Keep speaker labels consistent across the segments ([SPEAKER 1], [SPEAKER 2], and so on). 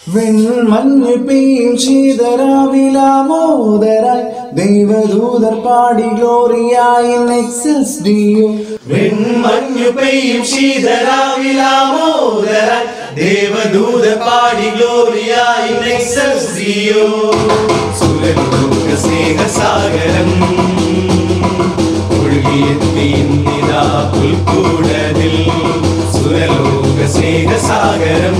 [SPEAKER 1] വെൺമഞ്ഞ് പെയ്യും ശീതരാവിലാമോദരായി ദൈവദൂതർ പാടി ഗ്ലോറിയായി Nexus deo
[SPEAKER 2] വെൺമഞ്ഞു പെയ്യും ശീതരാവിലാമോദരായി ദേവദൂത പാടി ഗ്ലോറിയായി നെക്സസ് ദിയോ സുരലോക സ്നേഹസാഗരം ഒഴുകിയെത്തി ഇന്നിതാ പുൽക്കൂടതിൽ സുരലോക സ്നേഹസാഗരം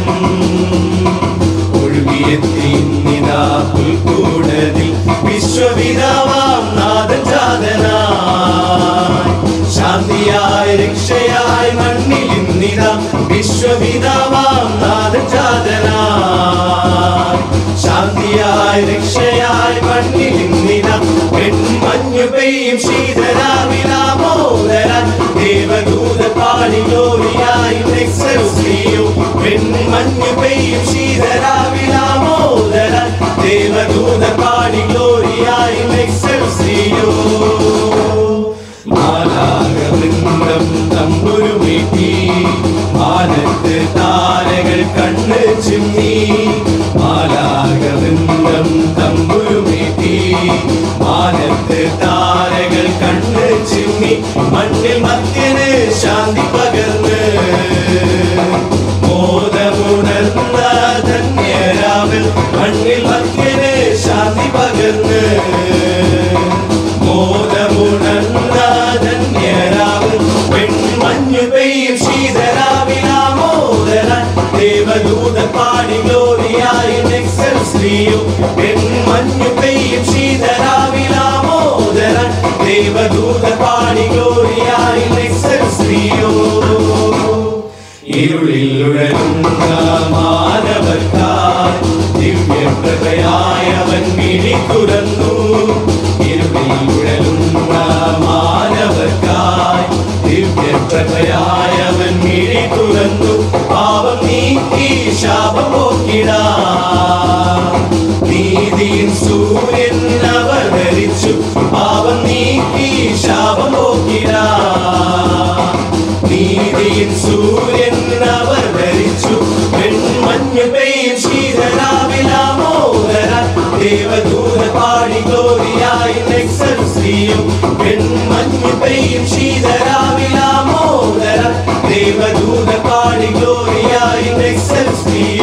[SPEAKER 2] ഒഴുകിയെത്തി ഇന്നിതാ പുൽക്കൂടതിൽ വിശ്വപിതാവാം നാഥൻ ജാതനായി ശാന്തിയായി രക്ഷയായി മണ്ണിൽ ഇന്നിതാ വിശ്വപിതാവാം നാഥൻ ജാതനായി ശാന്തിയായി രക്ഷയായി മണ്ണിൽ ഇന്നിതാ പെൺമഞ്ഞു പെയ്യും ശീതരാവിലാമോദരാൻ ദേവദൂത പാടി ഗ്ലോറിയായി നെക്സലുസ്ലിയോ പെൺമഞ്ഞു പെയ്യും ശീതരാവിലാമോദരാൻ ദേവദൂത പാടി ഗ്ലോറിയായി നെക്സലുസ്ലിയോ മാലാകവൃന്ദം തമ്പുരുമീട്ടി മാനത്ത് താരകൾ കണ്ണ് ചിമ്മി മാലാകവൃന്ദം തമ്പുരുമീട്ടി മാനത്ത് താരകൾ കണ്ണ് ചിമ്മി മണ്ണിൽ മത്യന് ശാന്തി പകർന്ന് മോദമുണർന്ന ധന്യരാവിൽ മണ്ണിൽ മത്യന് ശാന്തി പകർന്ന് മോദമുണർന്ന ധന്യരാവിൽ പെൺമഞ്ഞു പെയ്യും ശീതരാവിലാമോദരാൻ ദേവദൂത പാടി ഗ്ലോറിയായി നെക്സൽ സ്ത്രീയോ പെൺമഞ്ഞു പെയ്യും ശീതരാവിലാമോദരാൻ ദേവദൂത പാടി ഗ്ലോറിയായി നെക്സൽ സ്ത്രീയോ ഇരുളിൽ ഉഴലുന്ന മാനവർക്കായി ദിവ്യപ്രഭയായ അവൻ മിഴി തുറന്നു ഇരുളിൽ ഉഴലുന്ന മാനവർക്കായി ദിവ്യപ്രഭയായ അവൻ മിഴി തുറന്നു പാപം നീക്കി ശാപം പോക്കിടാ നീതിயின் സൂര്യൻ അവതരിച്ചു പാപം നീക്കി ശാപം പോക്കിടാ നീതിயின் സൂര്യൻ അവതരിച്ചു പെൺമഞ്ഞു പെയ്യും ശീതരാവിലാമോദരാൻ ദേവദൂത പാടി ഗ്ലോറിയായി നെക്സൽ സ്ത്രീയും പെൺമഞ്ഞു പെയ്യും ശീതരാവിലാമോദരാൻ ദേവദൂത പാടി ഗ്ലോറിയായി നെക്സൽ സ്ത്രീ